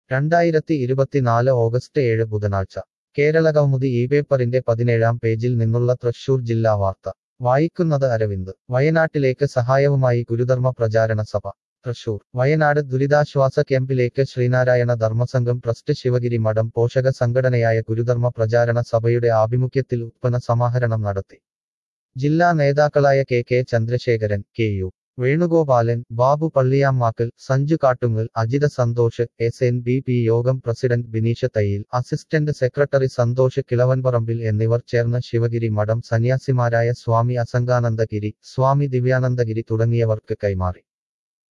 രണ്ടായിരത്തി ഇരുപത്തിനാല് ഓഗസ്റ്റ് ഏഴ് ബുധനാഴ്ച കേരളകൗമുദി ഈ പേപ്പറിന്റെ പതിനേഴാം പേജിൽ നിന്നുള്ള തൃശൂർ ജില്ലാ വാർത്ത വായിക്കുന്നത് അരവിന്ദ് വയനാട്ടിലേക്ക് സഹായവുമായി ഗുരുധർമ്മ പ്രചാരണ സഭ തൃശൂർ വയനാട് ദുരിതാശ്വാസ ക്യാമ്പിലേക്ക് ശ്രീനാരായണ ധർമ്മസംഘം ട്രസ്റ്റ് ശിവഗിരി മഠം പോഷക സംഘടനയായ ഗുരുധർമ്മ പ്രചാരണ സഭയുടെ ആഭിമുഖ്യത്തിൽ ഉത്പന്ന സമാഹരണം നടത്തി ജില്ലാ നേതാക്കളായ K K Chandrasekharan K U Venugopalan Babu Palliyamakkal Sanju Kattungal Ajitha Santhosh S N B P യോഗം president Bineesha Thayyil assistant secretary Santhosh Kilavanparambil എന്നിവർ ചേർന്ന് ശിവഗിരി മഠം സന്യാസിമാരായ സ്വാമി അസംഗാനന്ദഗിരി സ്വാമി ദിവ്യാനന്ദഗിരി തുടങ്ങിയവർക്ക് കൈമാറി